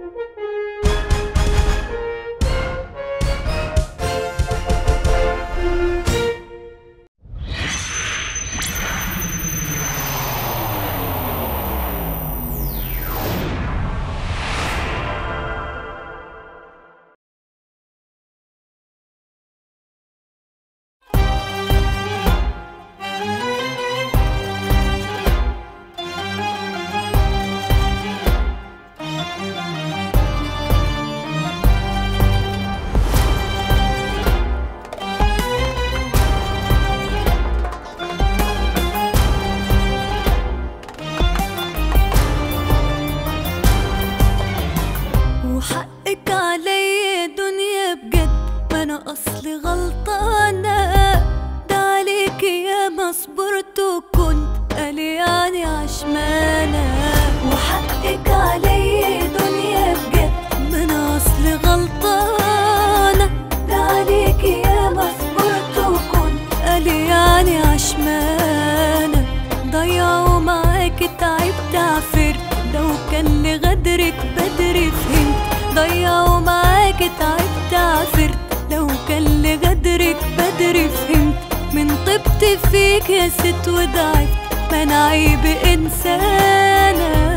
وحقك علي دنيا بجد ما انا اصلي غلطانة ده عليك يا ما صبرت وكنت قلياني عشمانة وحقك علي دنيا بجد ما انا اصلي غلطانة ده عليك يا ما صبرت وكنت قلياني عشمانة ضيعوا معاك تعبت عفرت لو كان لغدرك بدري فهمت ضيعوا معاك تعبت عفرت لو كان لغدرك بدري فهمت من طبت فيك يا ست وضعفت ما انا عيب انسانه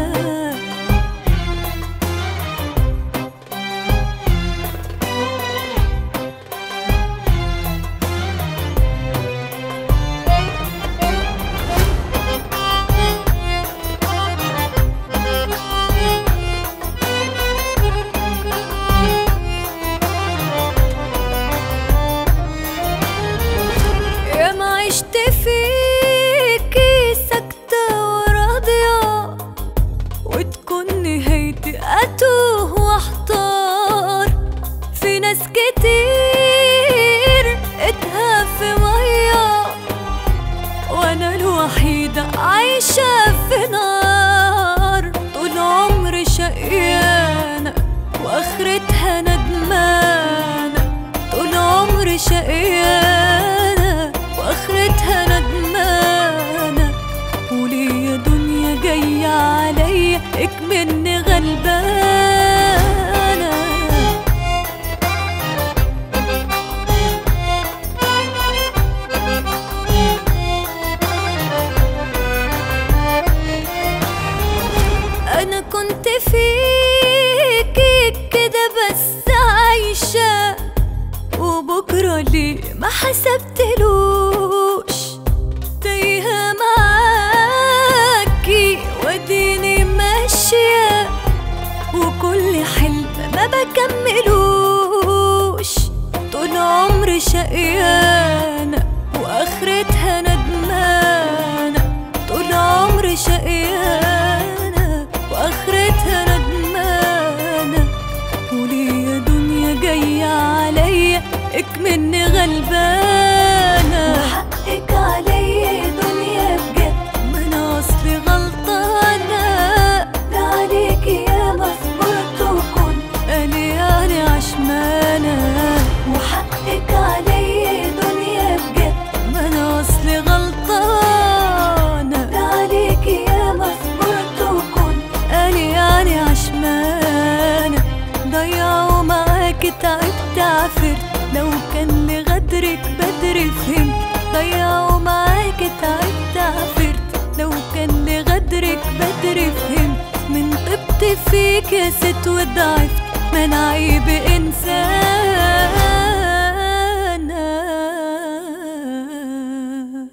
يا ما عشت فيكي ساكتة وراضية وتكون نهايتي أتوه واحتار في ناس كتير اتها في مية وانا الوحيدة عايشة في نار طول عمري شقيانة واخرتها ندمانة طول عمري شقيانة واخرتها ندمانة وليه يا دنيا جاية عليا اكملني غلبانة انا كنت فيكي كده بس عايشة وبكرة ليه ما حسبتلوش تايهة معاكي وديني ماشية وكل حلم ما بكملوش طول عمري شقيانة واخرتها ندمانة طول عمري شقيانة واخرتها ندمانة وليه يا دنيا جاية عليا اكملني غلبانة وحقك عليا دنيا بجد ما انا اصلي غلطانة ده عليك يا ما صبرت وكنت قلياني عشمانة وحقك عليا دنيا بجد ما انا اصلي غلطانة ده عليك يا ما صبرت وكنت قلياني عشمانة ضيعوا معاك تعبت عفرت لو كان لغدرك بدري فهمت ضيعوا معاك تعبت عفرت لو كان لغدرك بدري فهمت من طبت فيك يا ست وضعفت ما انا عيب انسانه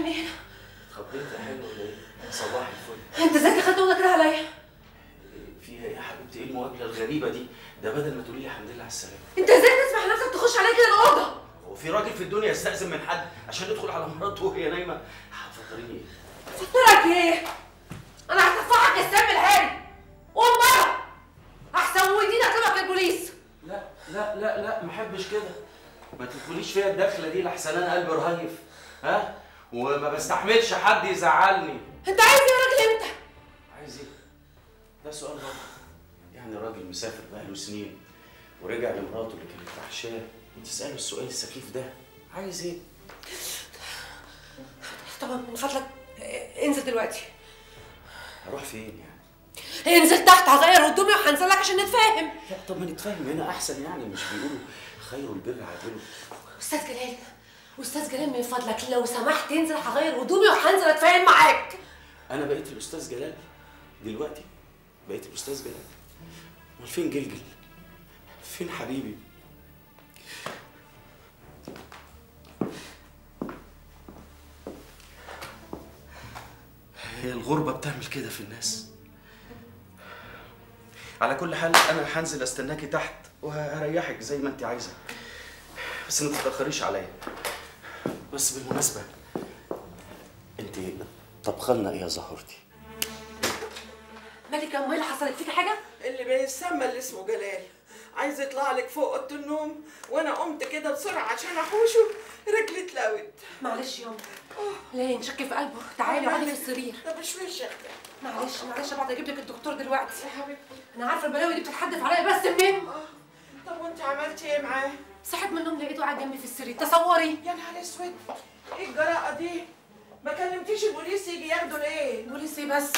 مني هنا اتخضيت يا حلو ولا ايه؟ صباح الفل انت ازاي دخلت اوضه كده عليا فيها ايه يا حبيبتي ايه المقابله الغريبه دي؟ ده بدل ما تقولي لي الحمد لله على السلامه انت ازاي تسمح لنفسك تخش عليا كده الاوضه هو في راجل في الدنيا يستأذن من حد عشان يدخل على مراته وهي نايمه؟ هتفكريني ايه؟ فطرك ايه انا هتفحك السم الهاري قوم بره احسن ودينا اطلبك للبوليس لا لا لا لا ما احبش كده ما تدخليش فيها الدخله دي لحسن انا قلبي رهيف ها وما بستحملش حد يزعلني انت عايز ايه يا راجل انت عايز ايه؟ ده سؤال غلط يعني راجل مسافر بقاله سنين ورجع لمراته اللي كانت وحشاه وتسأله السؤال السخيف ده عايز ايه؟ طبعا من فضلك اه، انزل دلوقتي هروح فين يعني؟ انزل تحت هغير هدومي وهنزل لك عشان نتفاهم لا طب ما نتفاهم هنا احسن يعني مش بيقولوا خير البر عاجله استاذ جلال استاذ جلال من فضلك لو سمحت انزل هغير هدومي وهنزل اتفاهم معاك انا بقيت الاستاذ جلال دلوقتي بقيت الاستاذ جلال امال فين جلجل فين حبيبي هي الغربة بتعمل كده في الناس على كل حال انا هنزل استناكي تحت وهريحك زي ما انت عايزه بس ما تتاخريش عليا بس بالمناسبه انت طبخلنا ايه يا زهرتي مالك يا امي اللي حصلت فيك حاجه اللي بيسمى اللي اسمه جلال عايز يطلع لك فوق اوضه النوم وانا قمت كده بسرعه عشان احوشه رجلي اتلوت معلش يا امي ليه نشك في قلبه تعالي اقعدي في السرير طب مش وشك ده معلش معلش بعد اجيب لك الدكتور دلوقتي يا حبيبتي انا عارفه البلاوي دي بتتحدف عليا بس منين اه طب وانت عملتي ايه معاه صحيت من النوم لقيته قاعد جنبي في السرير تصوري يا نهار اسود ايه الجراءه دي ما كلمتيش البوليس يجي ياخده ليه بوليس ايه بس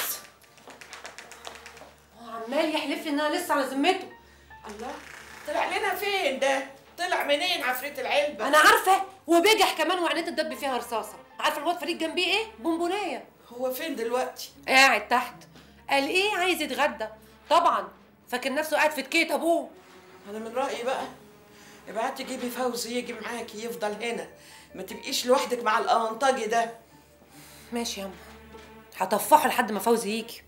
هو عمال يحلف لي ان انا لسه على ذمته الله طلع لنا فين ده طلع منين عفريت العلبه انا عارفه وبجح كمان وعينيه تدب فيها رصاصه عارفه الواد فريد جنبيه ايه بونبونيه هو فين دلوقتي قاعد تحت قال ايه عايز يتغدى طبعا فاكر نفسه قاعد في تكيت ابوه انا من رايي بقى ابعتي جيبي فوزي يجي معاكي يفضل هنا ما تبقيش لوحدك مع الانطاجي ده ماشي يا أما هطفحه لحد ما فوزي يجي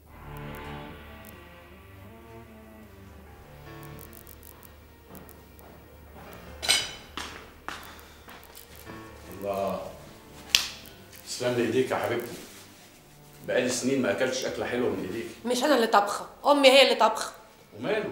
الله تسلم لي ايديك يا حبيبتي بقالي سنين ما اكلتش اكله حلوه من ايديك مش انا اللي طبخه امي هي اللي طبخه وماله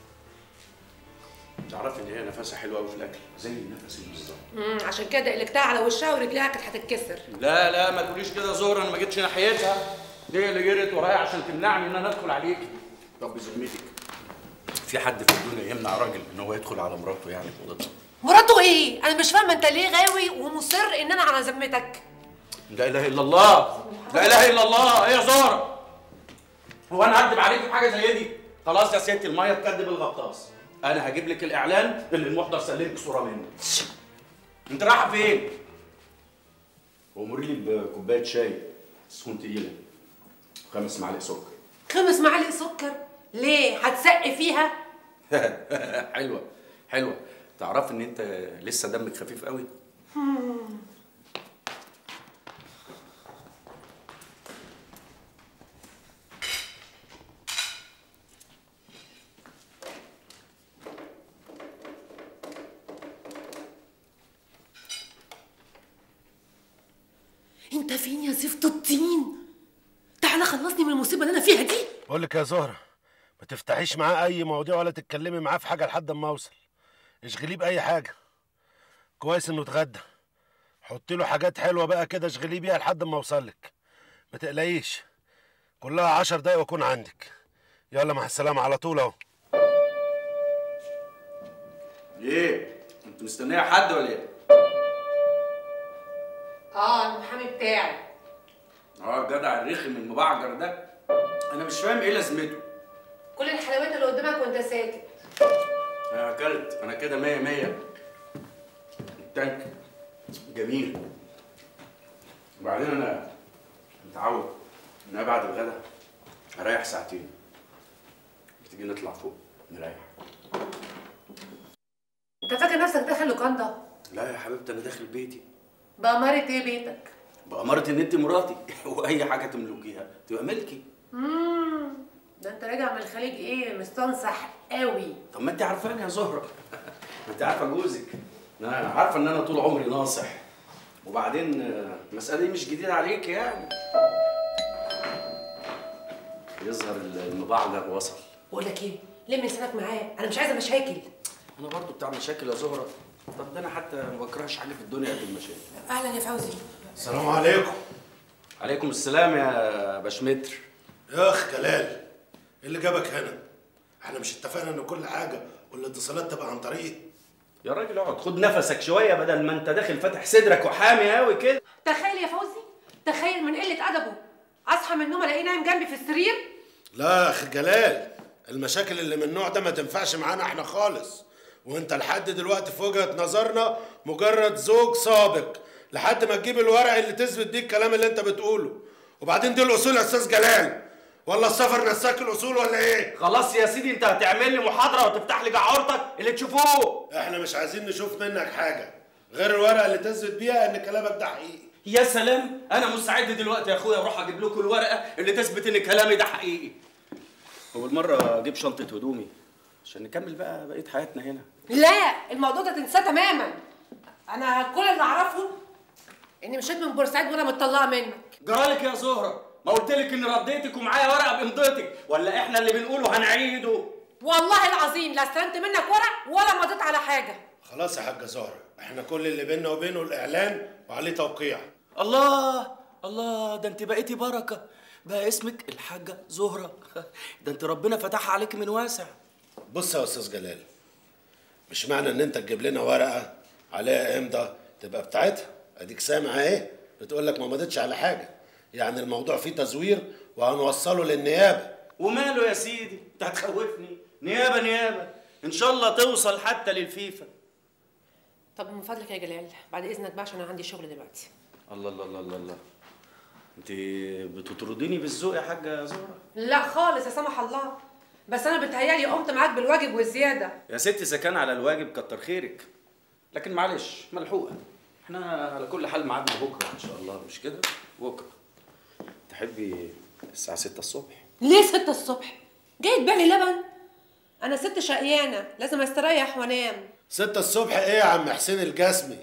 تعرفي ان هي نفسها حلوه قوي في الاكل زي نفسي بالظبط امم عشان كده قلقتها على وشها ورجلها كانت هتتكسر لا لا ما تقوليش كده زهره انا ما جيتش ناحيتها دي اللي جرت ورايا عشان تمنعني ان انا ادخل عليكي طب بذمتك في حد في الدنيا يمنع راجل ان هو يدخل على مراته يعني في اوضتها مراته ايه انا مش فاهمه انت ليه غاوي ومصر ان انا على ذمتك لا اله الا الله لا اله الا الله ايه يا زهره هو انا هكدب عليك في حاجه زي دي خلاص يا ستي الميه تكدب الغطاس انا هجيب لك الاعلان اللي المحضر سلمك صوره منه انت رايحه فين وامري لي بكوبايه شاي سخون تقيله خمس معالق سكر خمس معالق سكر ليه هتسقي فيها حلوه حلوه تعرف ان انت لسه دمك خفيف قوي انت فين يا زفت الطين تعالى خلصني من المصيبه اللي انا فيها دي بقول لك يا زهرة ما تفتحيش معاه أي مواضيع ولا تتكلمي معاه في حاجة لحد ما أوصل اشغليه بأي حاجة كويس إنه اتغدى حطي له حاجات حلوة بقى كده اشغليه بيها لحد ما أوصلك ما تقلقيش كلها عشر دقايق وأكون عندك يلا مع السلامة على طول أهو ايه انت مستنيه حد ولا ايه اه المحامي بتاعي اه الجدع الرخم المبعجر ده انا مش فاهم ايه لازمته كل الحلويات اللي قدامك وانت ساكت انا اكلت انا كده مية مية التانك جميل وبعدين انا متعود ان انا بعد الغدا اريح ساعتين تيجي نطلع فوق نريح انت فاكر نفسك داخل لوكاندا لا يا حبيبتي انا داخل بيتي بأمارة ايه بيتك بأمارة ان انت مراتي واي حاجه تملكيها تبقى ملكي امم ده انت راجع من الخليج ايه مستنصح قوي طب ما انت عارفاني يا زهره ما انت عارفه جوزك انا عارفه ان انا طول عمري ناصح وبعدين آه، المساله دي مش جديده عليك يعني يظهر المبعجر وصل بقول لك ايه لم لسانك معايا انا مش عايزه مشاكل انا برضو بتاع مشاكل يا زهره طب ده انا حتى ما بكرهش حاجه في الدنيا قد المشاكل اهلا يا فوزي السلام عليكم عليكم السلام يا باشمتر يا اخ جلال ايه اللي جابك هنا احنا مش اتفقنا ان كل حاجه والاتصالات تبقى عن طريقي يا راجل اقعد خد نفسك شويه بدل ما انت داخل فاتح صدرك وحامي قوي كده تخيل يا فوزي تخيل من قله ادبه اصحى من النوم الاقيه نايم جنبي في السرير لا يا اخ جلال المشاكل اللي من النوع ده ما تنفعش معانا احنا خالص وانت لحد دلوقتي في وجهه نظرنا مجرد زوج سابق لحد ما تجيب الورق اللي تثبت بيه الكلام اللي انت بتقوله وبعدين دي الاصول يا استاذ جلال ولا السفر نساك الاصول ولا ايه خلاص يا سيدي انت هتعمل لي محاضره وتفتح لي جعورتك اللي تشوفوه احنا مش عايزين نشوف منك حاجه غير الورقه اللي تثبت بيها ان كلامك ده حقيقي يا سلام انا مستعد دلوقتي يا اخويا اروح اجيب لكم الورقه اللي تثبت ان كلامي ده حقيقي اول مره اجيب شنطه هدومي عشان نكمل بقى بقيه حياتنا هنا لا الموضوع ده تنساه تماما انا كل اللي اعرفه اني مشيت من بورسعيد وانا متطلقه منك جرالك يا زهره ما قلت لك اني رديتك ومعايا ورقه بامضتك ولا احنا اللي بنقوله هنعيده والله العظيم لا استلمت منك ورق ولا مضيت على حاجه خلاص يا حاجه زهره احنا كل اللي بيننا وبينه الاعلان وعليه توقيع الله الله ده انت بقيتي بركه بقى اسمك الحاجه زهره ده انت ربنا فتحها عليك من واسع بص يا استاذ جلال مش معنى ان انت تجيب لنا ورقه عليها امضى تبقى بتاعتها اديك سامع اهي بتقول لك ما مضيتش على حاجه يعني الموضوع فيه تزوير وهنوصله للنيابه وماله يا سيدي انت هتخوفني نيابه نيابه ان شاء الله توصل حتى للفيفا طب من فضلك يا جلال بعد اذنك بقى عشان انا عندي شغل دلوقتي الله الله الله الله الله انت بتطرديني بالذوق يا حاجه زهره لا خالص يا سمح الله بس انا بتهيالي قمت معاك بالواجب والزياده يا ستي اذا كان على الواجب كتر خيرك لكن معلش ملحوقه احنا على كل حال ميعادنا بكره ان شاء الله مش كده بكره تحبي الساعه 6 الصبح ليه ستة الصبح جاي تبيع لي لبن انا ست شقيانه لازم استريح وانام ستة الصبح ايه يا عم حسين الجسمي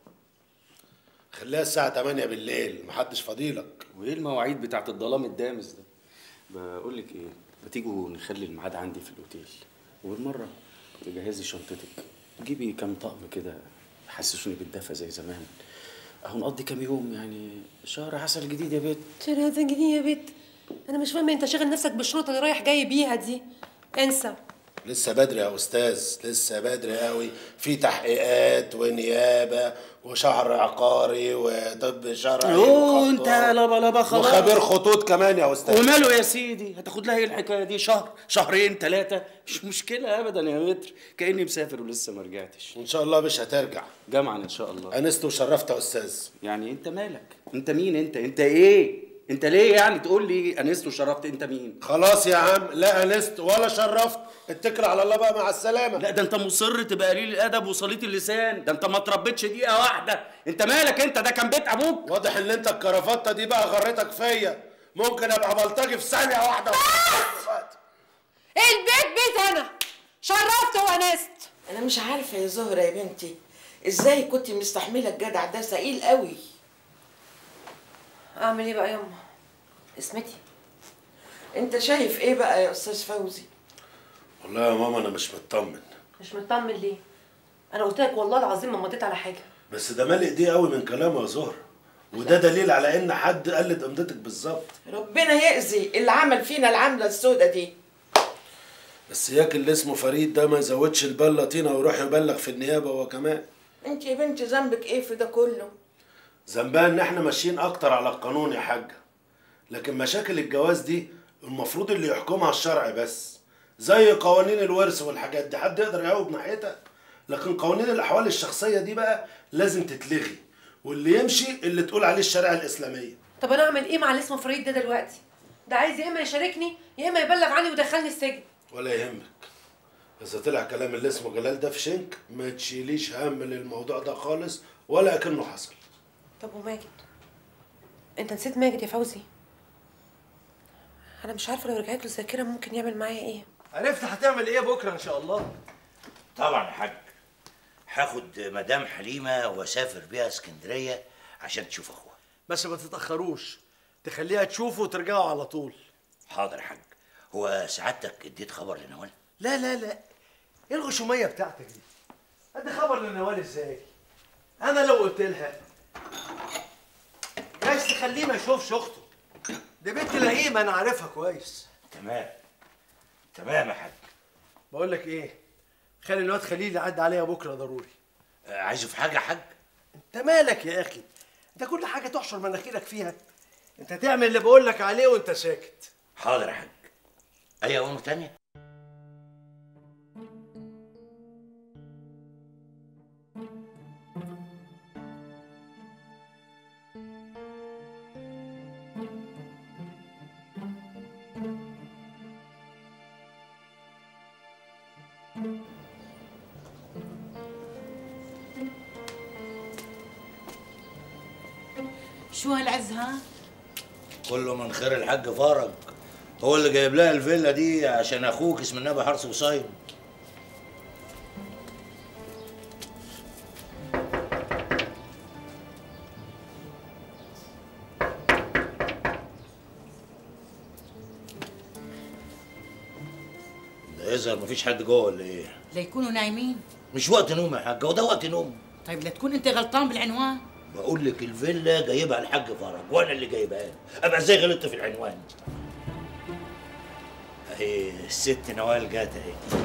خليها الساعة 8 بالليل محدش فضيلك وايه المواعيد بتاعت الظلام الدامس ده بقول لك ايه ما تيجوا نخلي الميعاد عندي في الاوتيل وبالمره تجهزي شنطتك جيبي كام طقم كده يحسسوني بالدفى زي زمان اهو نقضي كام يوم يعني شهر عسل جديد يا بيت ثلاثة جنيه يا بيت انا مش فاهمه انت شاغل نفسك بالشنطه اللي رايح جاي بيها دي انسى لسه بدري يا استاذ لسه بدري قوي في تحقيقات ونيابة وشهر عقاري وطب شرعي يوه انت وخطوة. لبا لبا خلاص وخبير خطوط كمان يا استاذ وماله يا سيدي هتاخد لها ايه الحكايه دي شهر شهرين ثلاثه مش مشكله ابدا يا متر كاني مسافر ولسه ما رجعتش وان شاء الله مش هترجع جمعا ان شاء الله انست وشرفت يا استاذ يعني انت مالك انت مين انت انت ايه انت ليه يعني تقول لي انست وشرفت انت مين خلاص يا عم لا انست ولا شرفت اتكل على الله بقى مع السلامة لا ده انت مصر تبقى قليل الادب وصليت اللسان ده انت ما تربيتش دقيقه واحده انت مالك انت ده كان بيت ابوك واضح ان انت الكرافته دي بقى غرتك فيا ممكن ابقى بلطجي في ثانيه واحده البيت بيت انا شرفت وانست انا مش عارفه يا زهره يا بنتي ازاي كنت مستحمله الجدع ده ثقيل قوي اعمل ايه بقى يما اسمتي انت شايف ايه بقى يا استاذ فوزي والله يا ماما انا مش مطمن مش مطمن ليه انا قلت لك والله العظيم ما مضيت على حاجه بس ده مال ايديه قوي من كلامه يا زهره وده دليل على ان حد قلد امضتك بالظبط ربنا يأذي اللي عمل فينا العمله السودة دي بس ياك اللي اسمه فريد ده ما يزودش البله طينه ويروح يبلغ في النيابه هو كمان انت يا بنتي ذنبك ايه في ده كله ذنبها ان احنا ماشيين اكتر على القانون يا حاجه لكن مشاكل الجواز دي المفروض اللي يحكمها الشرع بس زي قوانين الورث والحاجات دي حد يقدر يقوم ناحيتها لكن قوانين الاحوال الشخصيه دي بقى لازم تتلغي واللي يمشي اللي تقول عليه الشريعه الاسلاميه طب انا اعمل ايه مع اللي اسمه فريد ده دلوقتي ده عايز يا اما يشاركني يا اما يبلغ عني ويدخلني السجن ولا يهمك اذا طلع كلام اللي اسمه جلال ده في شنك ما تشيليش هم للموضوع ده خالص ولا اكنه حصل طب وماجد انت نسيت ماجد يا فوزي انا مش عارفه لو رجعت له الذاكره ممكن يعمل معايا ايه عرفت هتعمل ايه بكره ان شاء الله طبعا يا حاج هاخد مدام حليمه واسافر بيها اسكندريه عشان تشوف اخوها بس ما تتاخروش تخليها تشوفه وترجعوا على طول حاضر يا حاج هو سعادتك اديت خبر لنوال لا لا لا ايه الغشوميه بتاعتك دي ادي خبر لنوال ازاي انا لو قلت لها جايز تخليه ما يشوفش اخته دي بنت لئيمه انا عارفها كويس تمام تمام يا حاج بقول لك ايه خلي الواد خليل يعدي عليها بكره ضروري آه، عايزه في حاجه يا حاج انت مالك يا اخي انت كل حاجه تحشر مناخيرك فيها انت تعمل اللي بقول لك عليه وانت ساكت حاضر يا حاج اي امر تانية شو هالعز ها؟ كله من خير الحاج فرج هو اللي جايب لها الفيلا دي عشان اخوك اسم النبي حرس وصايم ده يظهر مفيش حد جوه ولا ايه؟ ليكونوا نايمين مش وقت نوم يا حاج هو ده وقت نوم طيب لا تكون انت غلطان بالعنوان بقول لك الفيلا جايبها الحاج فرج وانا اللي جايبها له ابقى ازاي غلطت في العنوان اهي الست نوال جات اهي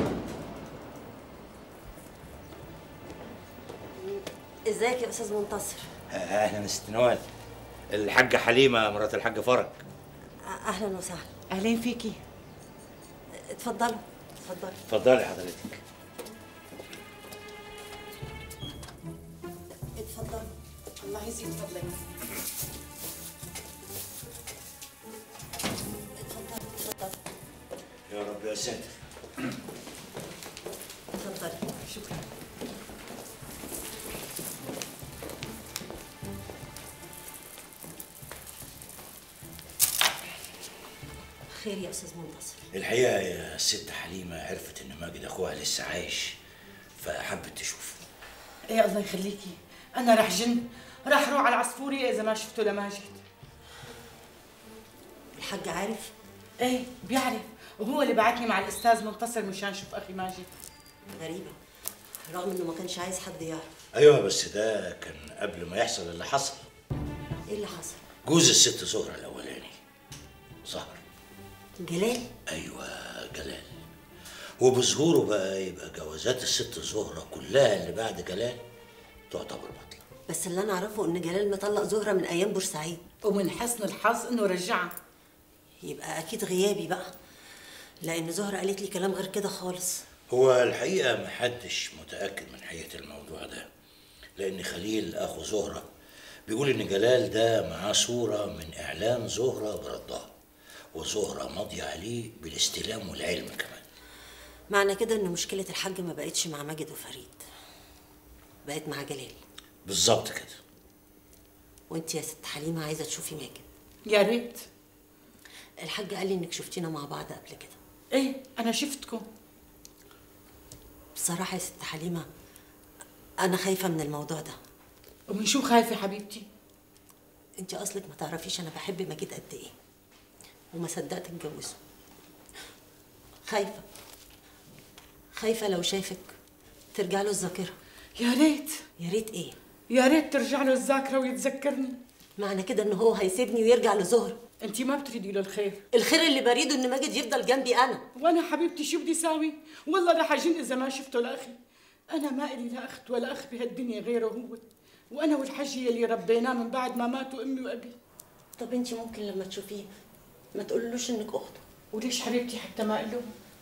ازيك يا استاذ منتصر اهلا ست نوال الحاجه حليمه مرات الحاج فرج أ- اهلا وسهلا اهلين فيكي اتفضلوا اتفضلوا اتفضلي حضرتك اتفضلوا الله يزيد فضلك اتفضلوا اتفضلوا يا رب يا ساتر اتفضلي شكرا خير يا استاذ منتصر الحقيقه يا ست حليمه عرفت ان ماجد اخوها لسه عايش فحبت تشوفه ايه الله يخليكي انا راح جن راح روح على العصفورية اذا ما شفته لماجد الحاج عارف ايه بيعرف وهو اللي بعتني مع الاستاذ منتصر مشان اشوف اخي ماجد غريبه رغم انه ما كانش عايز حد يعرف ايوه بس ده كان قبل ما يحصل اللي حصل ايه اللي حصل جوز الست زهره الاولاني ظهر جلال ايوه جلال وبظهوره بقى يبقى جوازات الست زهره كلها اللي بعد جلال تعتبر بطله بس اللي انا اعرفه ان جلال مطلق زهره من ايام بورسعيد ومن حسن الحظ انه رجعها يبقى اكيد غيابي بقى لان زهره قالت لي كلام غير كده خالص هو الحقيقه محدش متاكد من حقيقه الموضوع ده لان خليل اخو زهره بيقول ان جلال ده معاه صوره من اعلان زهره بردها وزهره ماضيه عليه بالاستلام والعلم كمان معنى كده ان مشكله الحاج ما بقتش مع ماجد وفريد بقت مع جلال بالظبط كده وانت يا ست حليمه عايزه تشوفي ماجد يا ريت الحاج قال لي انك شفتينا مع بعض قبل كده ايه انا شفتكم بصراحه يا ست حليمه انا خايفه من الموضوع ده ومن شو خايفه حبيبتي انت اصلك ما تعرفيش انا بحب ماجد قد ايه وما صدقت اتجوزه خايفه خايفه لو شافك ترجع له الذاكره يا ريت يا ريت ايه يا ريت ترجع له الذاكره ويتذكرني معنى كده ان هو هيسيبني ويرجع لزهره انت ما بتريدي له الخير الخير اللي بريده ان ماجد يفضل جنبي انا وانا حبيبتي شو بدي ساوي والله رح اجن اذا ما شفته لاخي انا ما الي لا اخت ولا اخ بهالدنيا غيره هو وانا والحج يلي ربيناه من بعد ما ماتوا امي وابي طب انت ممكن لما تشوفيه ما تقولوش انك اخته وليش حبيبتي حتى ما قال له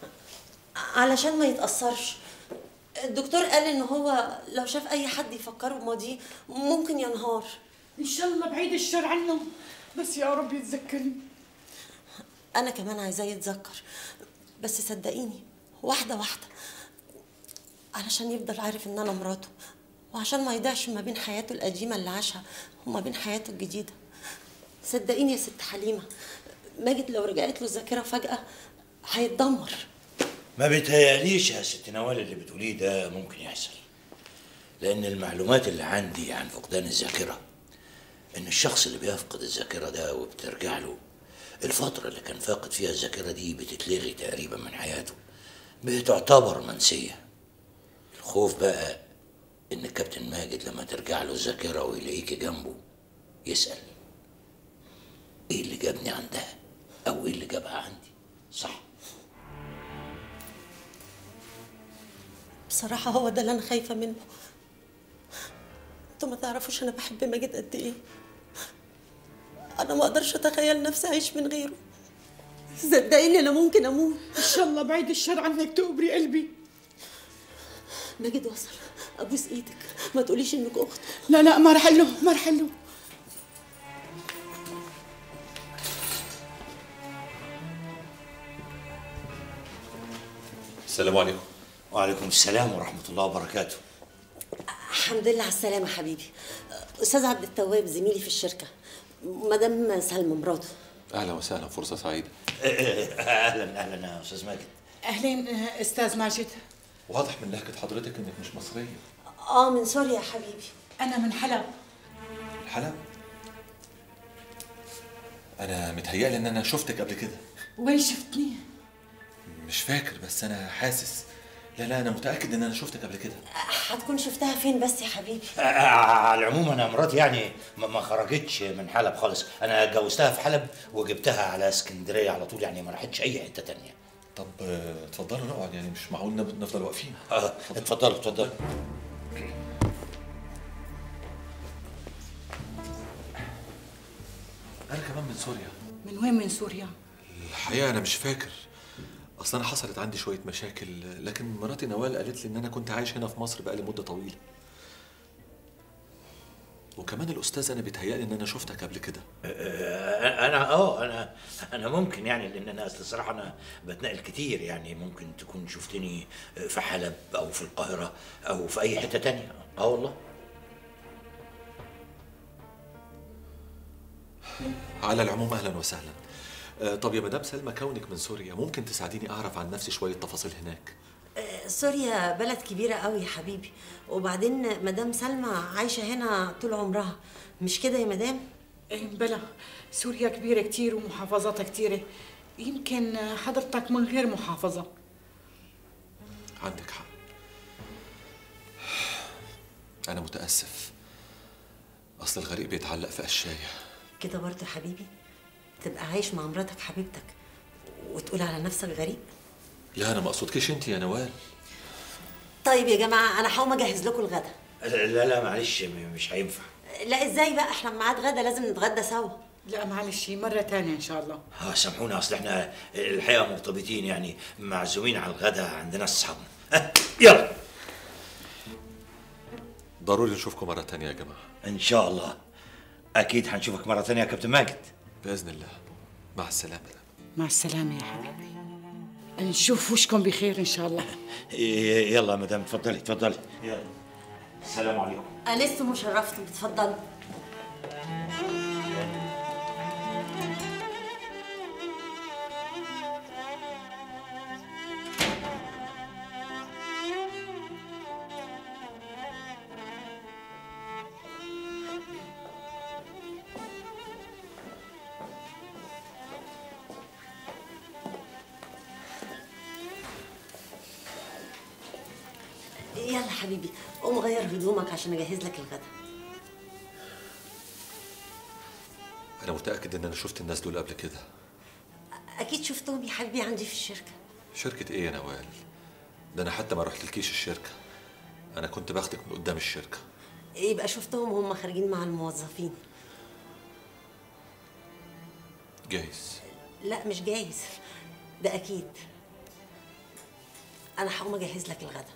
علشان ما يتاثرش الدكتور قال ان هو لو شاف اي حد يفكره بماضيه ممكن ينهار ان شاء الله بعيد الشر عنه بس يا رب يتذكرني انا كمان عايزاه يتذكر بس صدقيني واحده واحده علشان يفضل عارف ان انا مراته وعشان ما يضيعش ما بين حياته القديمه اللي عاشها وما بين حياته الجديده صدقيني يا ست حليمه ماجد لو رجعت له الذاكره فجاه هيتدمر ما بيتهيأليش يا ست نوال اللي بتقوليه ده ممكن يحصل لأن المعلومات اللي عندي عن فقدان الذاكرة إن الشخص اللي بيفقد الذاكرة ده وبترجع له الفترة اللي كان فاقد فيها الذاكرة دي بتتلغي تقريبا من حياته بتعتبر منسية الخوف بقى إن الكابتن ماجد لما ترجع له الذاكرة ويلاقيكي جنبه يسأل إيه اللي جابني عندها أو إيه اللي جابها عندي صح بصراحه هو ده اللي انا خايفه منه انتوا ما تعرفوش انا بحب ماجد قد ايه انا ما اقدرش اتخيل نفسي اعيش من غيره صدقيني انا ممكن اموت ان شاء الله بعيد الشر عنك تقبري قلبي ماجد وصل ابوس ايدك ما تقوليش انك اخت لا لا ما رح له ما رح له السلام عليكم وعليكم السلام ورحمة الله وبركاته الحمد لله على السلامه حبيبي استاذ عبد التواب زميلي في الشركه مدام سلمى مراته اهلا وسهلا فرصه سعيده أهلا أهلا يا أستاذ ماجد اهلين آه، استاذ ماجد واضح من لهجه حضرتك انك مش مصريه اه من سوريا يا حبيبي انا من حلب الحلب انا متهيألي ان انا شفتك قبل كده وين شفتني مش فاكر بس انا حاسس لا لا انا متاكد ان انا شفتك قبل كده هتكون شفتها فين بس يا حبيبي آه، على العموم أنا مراتي يعني ما ما خرجتش من حلب خالص أنا اتجوزتها في حلب وجبتها على اسكندرية على طول يعني ما راحتش أي حتة تانية طب آه، اتفضلوا نقعد يعني مش معقول نب- نفضل واقفين آه، اتفضلوا اتفضلوا انا كمان من سوريا من وين من سوريا الحقيقه انا مش فاكر اصل انا حصلت عندي شويه مشاكل لكن مراتي نوال قالت لي ان انا كنت عايش هنا في مصر بقالي مده طويله وكمان الاستاذ انا بيتهيألي ان انا شفتك قبل كده آه، أنا أه أنا أنا ممكن يعني لأن أنا أصل الصراحة أنا بتنقل كتير يعني ممكن تكون شفتني في حلب أو في القاهرة أو في أي حتة تانية أه والله على العموم اهلا وسهلا آه، طب يا مدام سلمى كونك من سوريا ممكن تساعديني اعرف عن نفسي شويه تفاصيل هناك آه، سوريا بلد كبيرة قوي يا حبيبي وبعدين مدام سلمى عايشة هنا طول عمرها مش كده يا مدام؟ إيه بلا سوريا كبيرة كتير ومحافظاتها كتيرة يمكن حضرتك من غير محافظة عندك حق انا متاسف اصل الغريق بيتعلق في قشايه كده برضه يا حبيبي تبقى عايش مع مراتك حبيبتك وتقول على نفسك غريب لا انا ما اقصدكيش انت يا نوال طيب يا جماعة أنا هقوم أجهز لكم الغدا لا لا معلش م- مش هينفع لا إزاي بقى إحنا ميعاد غدا لازم نتغدى سوا لا معلش مرة تانية إن شاء الله اه سامحونا اصل احنا الحقيقه مرتبطين يعني معزومين على الغداء عندنا اصحابنا آه، يلا ضروري نشوفكم مره تانية يا جماعه ان شاء الله اكيد هنشوفك مره ثانيه يا كابتن ماجد باذن الله مع السلامه مع السلامة يا حبيبي نشوف وشكم بخير إن شاء الله ي- يلا يا مدام اتفضلي اتفضلي يلا السلام عليكم أنستم وشرفتم اتفضلوا يلا حبيبي قوم غير هدومك عشان اجهز لك الغدا انا متاكد ان انا شفت الناس دول قبل كده اكيد شفتهم يا حبيبي عندي في الشركه شركه ايه يا نوال ده انا حتى ما رحتلكيش الشركه انا كنت باخدك من قدام الشركه يبقى شفتهم وهم خارجين مع الموظفين جايز لا مش جايز ده اكيد انا هقوم اجهز لك الغدا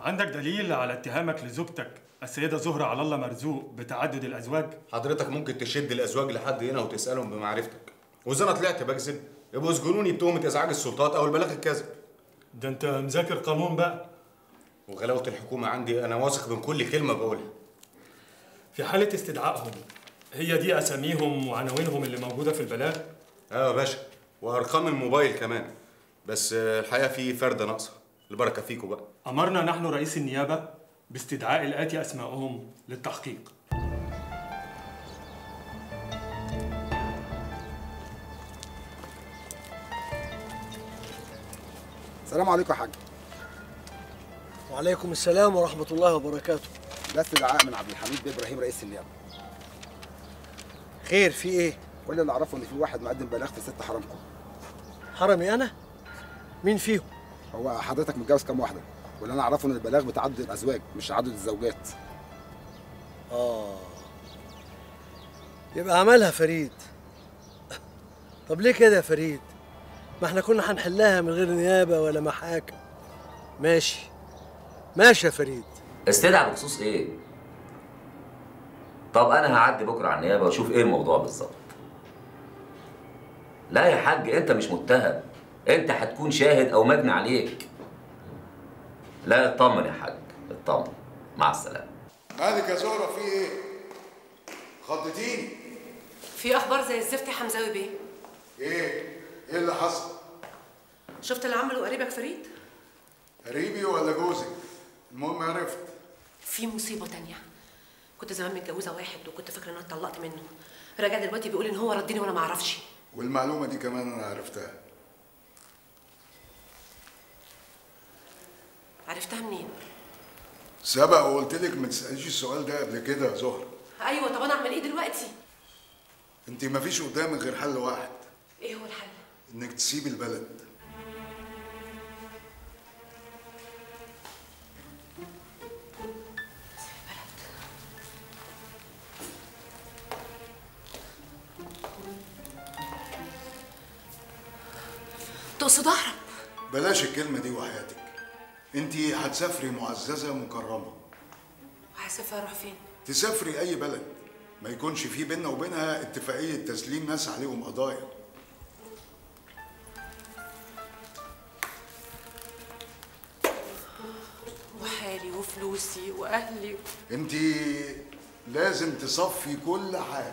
عندك دليل على اتهامك لزوجتك السيدة زهرة على الله مرزوق بتعدد الأزواج؟ حضرتك ممكن تشد الازواج لحد هنا وتسالهم بمعرفتك واذا انا طلعت بكذب يبقوا يسجنوني بتهمه ازعاج السلطات او البلاغ الكاذب ده انت مذاكر قانون بقى وغلاوه الحكومه عندي انا واثق من كل كلمه بقولها في حالة استدعائهم هي دي أساميهم وعناوينهم اللي موجودة في البلاغ؟ اه يا باشا وارقام الموبايل كمان بس آه، الحقيقه في فرده ناقصه البركه فيكم بقى أمرنا نحن رئيس النيابة باستدعاء الآتي أسماءهم للتحقيق السلام عليكم يا حاج وعليكم السلام ورحمة الله وبركاته ده استدعاء من عبد الحميد بن ابراهيم رئيس النيابه خير في ايه؟ كل اللي اعرفه ان في واحد مقدم بلاغ في ست حرامكم حرمي أنا؟ مين فيهم؟ هو حضرتك متجوز كام واحده واللي انا اعرفه ان البلاغ بتعدد الازواج مش تعدد الزوجات آه يبقى عملها فريد طب ليه كده يا فريد؟ ما احنا كنا هنحلها من غير نيابة ولا محاكم ماشي ماشي يا فريد استدعى بخصوص ايه؟ طب انا هعدي بكره على النيابه واشوف ايه الموضوع بالظبط. لا يا حاج انت مش متهم، انت هتكون شاهد او مجني عليك. لا اطمن يا حاج، اطمن. مع السلامه. مالك يا زهرة في ايه؟ خضتيني في اخبار زي الزفت يا حمزاوي بيه ايه؟ ايه اللي حصل؟ شفت اللي عمله قريبك فريد قريبي ولا جوزك؟ المهم عرفت في مصيبه تانية كنت زمان متجوزه واحد وكنت فاكره ان انا اتطلقت منه راجع دلوقتي بيقول ان هو ردني وانا ما اعرفش والمعلومة دي كمان انا عرفتها عرفتها منين سبق وقلت لك ما تسأليش السؤال ده قبل كده يا زهرة ايوه طب انا اعمل ايه دلوقتي انت مفيش قدامك غير حل واحد ايه هو الحل انك تسيبي البلد تقصد اهرب بلاش الكلمة دي وحياتك انت هتسافري معززة مكرمة هسافر اروح فين تسافري اي بلد ما يكونش في بيننا وبينها اتفاقية تسليم ناس عليهم قضايا وحالي وفلوسي واهلي انت لازم تصفي كل حاجة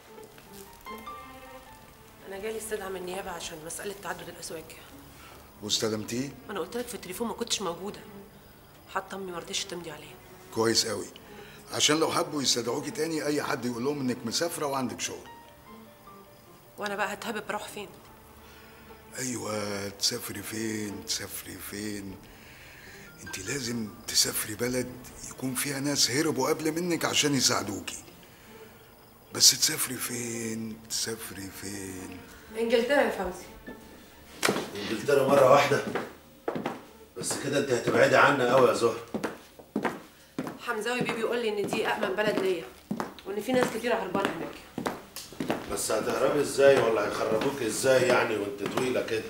انا جالي استدعاء من النيابه عشان مساله تعدد الازواج واستلمتيه انا قلت لك في التليفون ما كنتش موجوده حتى امي ما رضتش تمضي عليه كويس قوي عشان لو حبوا يستدعوكي تاني اي حد يقول لهم انك مسافرة وعندك شغل وانا بقى هتهبب اروح فين ايوه تسافري فين تسافري فين انت لازم تسافري بلد يكون فيها ناس هربوا قبل منك عشان يساعدوكي بس تسافري فين تسافري فين انجلترا يا فوزي انجلترا مره واحده بس كده انت هتبعدي عنا قوي يا زهر حمزاوي بيه بيقول لي ان دي امن بلد ليا وان في ناس كتير هربانه هناك بس هتهربي ازاي ولا هيخرجوك ازاي يعني وانت طويله كده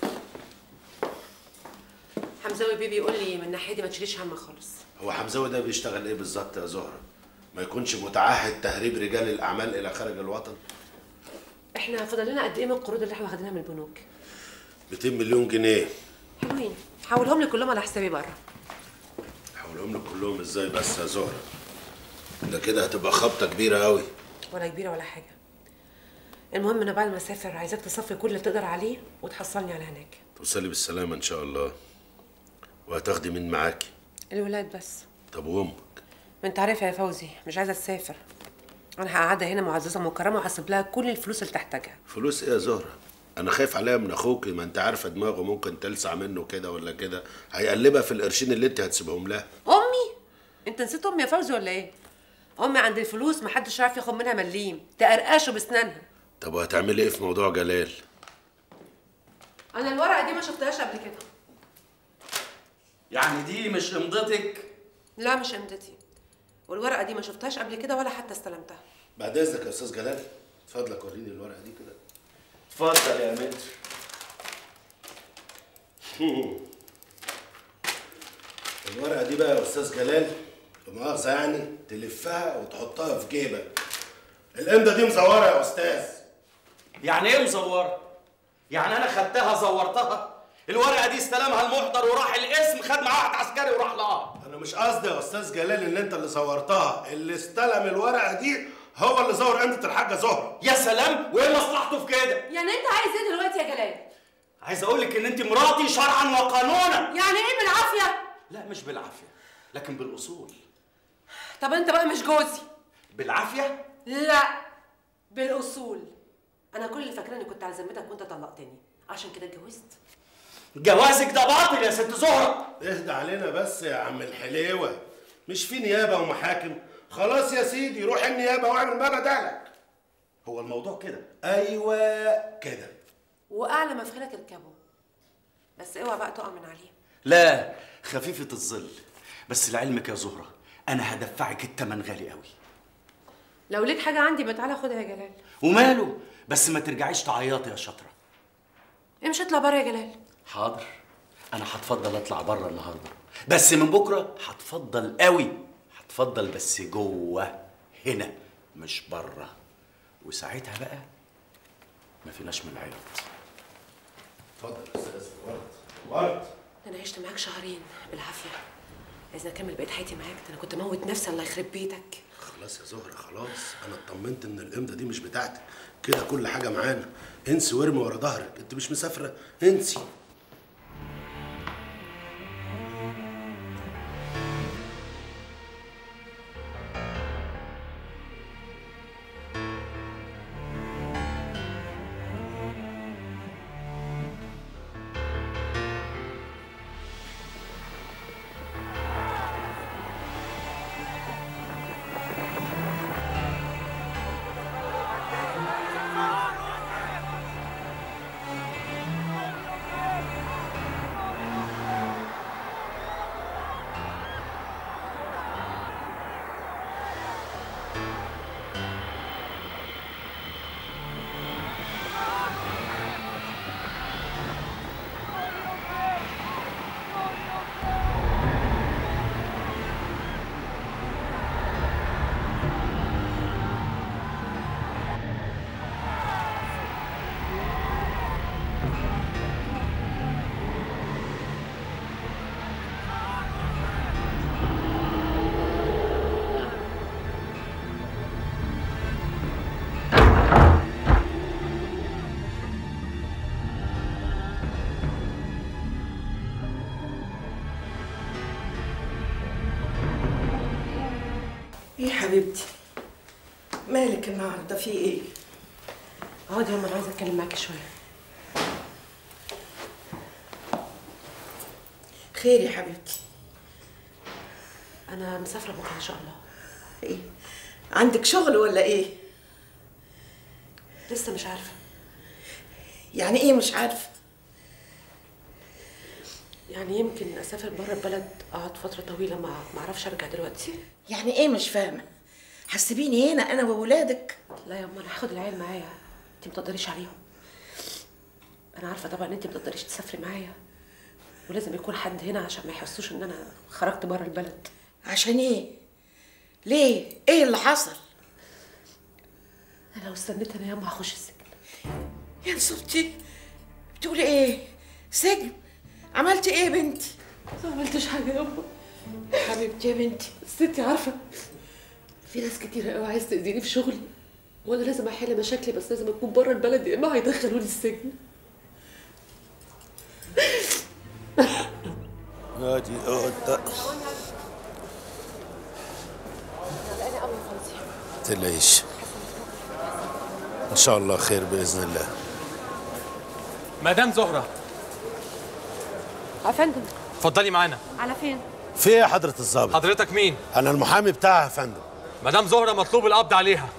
حمزاوي بيه بيقول لي من ناحيتي ما تشيليش هم خالص هو حمزاوي ده بيشتغل ايه بالظبط يا زهره ما يكونش متعهد تهريب رجال الاعمال الى خارج الوطن احنا فاضل لنا قد ايه من القروض اللي احنا واخدينها من البنوك 200 مليون جنيه حلوين حولهم لي كلهم على حسابي بره حولهم لك كلهم ازاي بس يا زهره ده كده هتبقى خبطه كبيره قوي ولا كبيره ولا حاجه المهم انا بعد ما اسافر عايزاك تصفي كل اللي تقدر عليه وتحصلني على هناك توصلي بالسلامه ان شاء الله وهتاخدي مين معاكي الولاد بس طب وامك ما انت عارفها يا فوزي مش عايزه تسافر انا هقعدها هنا معززه مكرمه وهسيب لها كل الفلوس اللي تحتاجها فلوس ايه يا زهره انا خايف عليها من اخوك ما انت عارفه دماغه ممكن تلسع منه كده ولا كده هيقلبها في القرشين اللي انت هتسيبهم لها امي انت نسيت امي يا فوزي ولا ايه امي عند الفلوس محدش عارف ياخد منها مليم تقرقشه باسنانها طب وهتعملي ايه في موضوع جلال انا الورقه دي ما شفتهاش قبل كده يعني دي مش امضتك لا مش امضتي والورقه دي ما شفتهاش قبل كده ولا حتى استلمتها بعد اذنك يا استاذ جلال اتفضلك وريني الورقه دي كده اتفضل يا متر الورقه دي بقى يا استاذ جلال مؤاخذه يعني تلفها وتحطها في جيبك الامضه دي مزوره يا استاذ يعني ايه مزوره يعني انا خدتها زورتها الورقه دي استلمها المحضر وراح القسم خد معاه واحد عسكري وراح لها انا مش قصدي يا استاذ جلال ان انت اللي صورتها اللي استلم الورقه دي هو اللي زور امضه الحاجه زهره يا سلام وايه مصلحته في كده يعني انت عايز ايه دلوقتي يا جلال عايز اقول لك ان انت مراتي شرعا وقانونا يعني ايه بالعافيه لا مش بالعافيه لكن بالاصول طب انت بقى مش جوزي بالعافيه لا بالاصول انا كل اللي فاكره اني كنت على ذمتك وانت طلقتني عشان كده اتجوزت جوازك ده باطل يا ست زهره اهدى علينا بس يا عم الحليوه مش في نيابه ومحاكم خلاص يا سيدي روح النيابه واعمل ما بدالك هو الموضوع كده ايوه كده واعلى ما في خيلك اركبه بس اوعى بقى تقع من عليه لا خفيفه الظل بس لعلمك يا زهره انا هدفعك التمن غالي قوي لو ليك حاجه عندي بقى تعالى خدها يا جلال وماله بس ما ترجعيش تعيطي يا شاطره امشي اطلع بره يا جلال حاضر انا هتفضل اطلع بره النهارده بس من بكره هتفضل قوي هتفضل بس جوه هنا مش بره وساعتها بقى ما فيناش من العياط اتفضل يا استاذ ورد ورد ده انا عشت معاك شهرين بالعافيه عايزني اكمل بقيت حياتي معاك ده انا كنت اموت نفسي الله يخرب بيتك خلاص يا زهره خلاص انا اطمنت ان الامضه دي مش بتاعتك كده كل حاجه معانا انسي وارمي ورا ظهرك انت مش مسافره انسي ايه حبيبتي مالك النهارده في ايه اقعدي يا انا عايزه اتكلم معاكي شويه خير يا حبيبتي انا مسافره بكره ان شاء الله ايه عندك شغل ولا ايه لسه مش عارفه يعني ايه مش عارفه يعني يمكن اسافر بره البلد اقعد فتره طويله ما ما اعرفش ارجع دلوقتي يعني ايه مش فاهمه هتسيبيني هنا انا وولادك لا يا اما انا هاخد العيال معايا انت ما تقدريش عليهم انا عارفه طبعا ان انت ما تقدريش تسافري معايا ولازم يكون حد هنا عشان ما يحسوش ان انا خرجت بره البلد عشان ايه ليه ايه اللي حصل انا لو استنيت انا ياما هخش السجن يا نصرتي بتقولي ايه سجن عملتي ايه يا بنتي ما عملتش حاجه يابا حبيبتي يا بنتي بس انت عارفه في ناس كتير قوي عايز تاذيني في شغلي وانا لازم احل مشاكلي بس لازم اكون بره البلد يا اما هيدخلوني السجن ادي قطه تلاقيش ان شاء الله خير باذن الله مدام زهرة يا فندم اتفضلي معانا على فين في ايه يا حضره الظابط حضرتك مين انا المحامي بتاعها يا فندم مدام زهرة مطلوب القبض عليها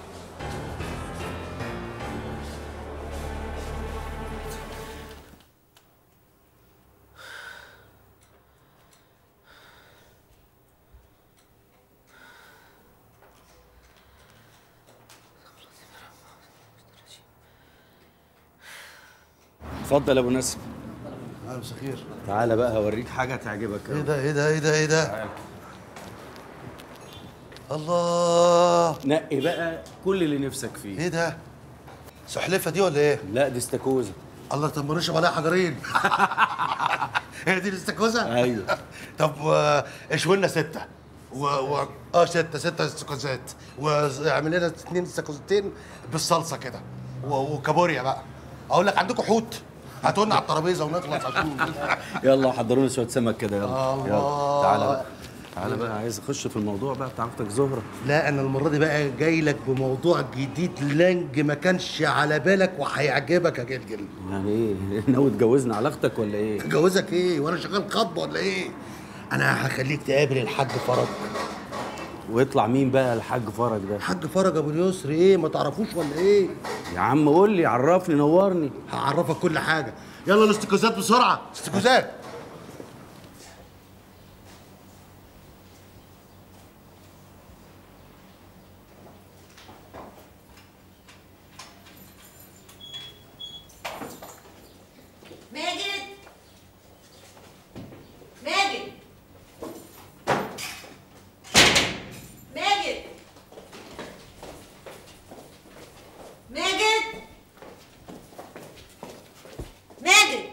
اتفضل يا ابو نسب مساء الخير تعالى بقى هوريك حاجه تعجبك ايه ده ايه ده ايه ده ايه ده الله نقي بقى كل اللي نفسك فيه ايه ده سحلفه دي ولا ايه لا دي استاكوزا الله طب ما نشرب عليها حجرين هي دي الاستاكوزا ايوه طب آه، اشوي لنا سته و... و... اه سته سته استاكوزات واعمل لنا اثنين استاكوزتين بالصلصه كده و... وكابوريا بقى اقول لك عندكم حوت هاتوا لنا على الترابيزه ونخلص عشان يلا حضروا لي شويه سمك كده يلا الله. يلا تعالى بقى تعالى بقى عايز اخش في الموضوع بقى بتاع اختك زهره لا انا المره دي بقى جاي لك بموضوع جديد لانج ما كانش على بالك وهيعجبك يا جلجل يعني ايه ناوي تجوزني على اختك ولا ايه جوزك ايه وانا شغال خطب ولا ايه انا هخليك تقابل الحاج فرج ويطلع مين بقى الحاج فرج ده الحاج فرج ابو اليسر ايه ما تعرفوش ولا ايه يا عم قول لي عرفني نورني هعرفك كل حاجه يلا الاستيكوزات بسرعه استيكوزات ماجد ماجد ماجد ماجد ماجد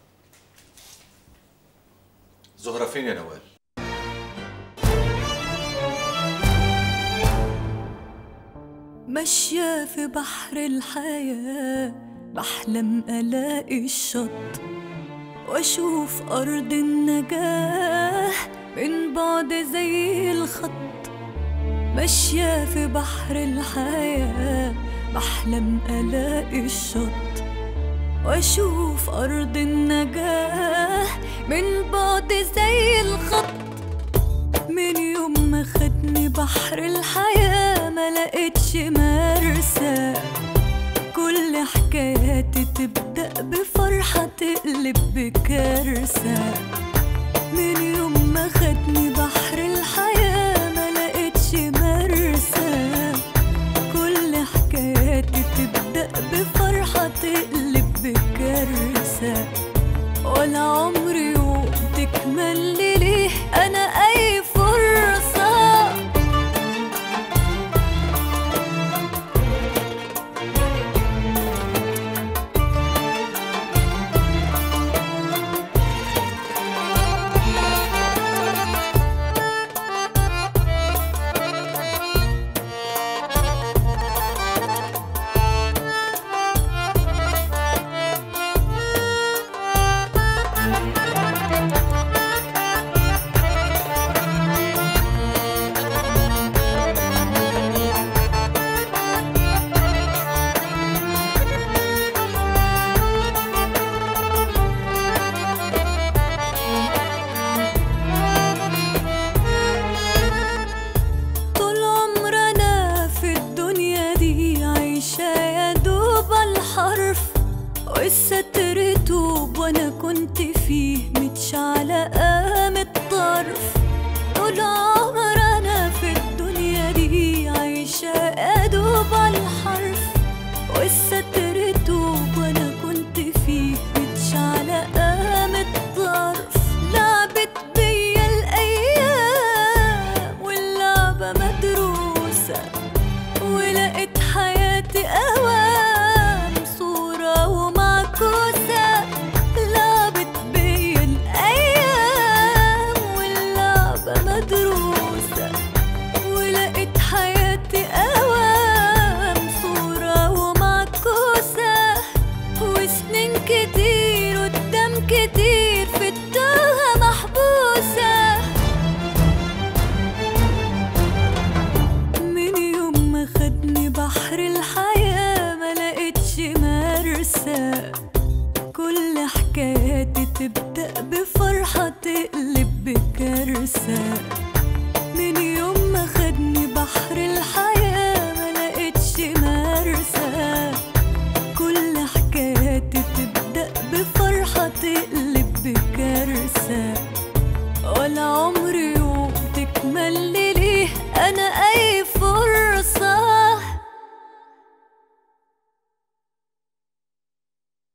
زهرة فين يا نوال؟ ماشية في بحر الحياة بحلم ألاقي الشط وأشوف أرض النجاة من بعد زي الخط ماشية في بحر الحياة بحلم ألاقي الشط وأشوف أرض النجاة من بعد زي الخط من يوم ما خدني بحر الحياة ما لقيتش مرسى كل حكاياتي تبدأ بفرحة تقلب بكارثة من يوم ما خدني بحر الحياة ما لقيتش مرسى كل حكاياتي تبدأ بفرحة تقلب بكارثة ولا عمري يوم تكمل لي ليه أنا أي فرصة طول عمرنا في الدنيا دي عايشة يا دوب الحرف والستر توب وانا كنت فيه متشعلقة من الطرف طول عمرنا في الدنيا دي عايشة يا دوب الحرف والستر توب وانا كنت فيه متشعلقة من الطرف لعبت بيا الايام واللعبة مدروسة ولقيت حياتي اوام صورة ومعكوسة لعبت بيا الايام واللعبة مدروسة ولقيت حياتي اوام صورة ومعكوسة وسنين كتير قدام كتير في التوهة محبوسة من يوم ما خدني بحر الحياة ما لقيتش مرسى كل حكاياتي تبدأ بفرحة تقلب بكارثة من يوم ما خدني بحر الحياة ما لقيتش مرسى كل حكاياتي تبدأ بفرحة تقلب بكارثة ولا عمري يوم تكمل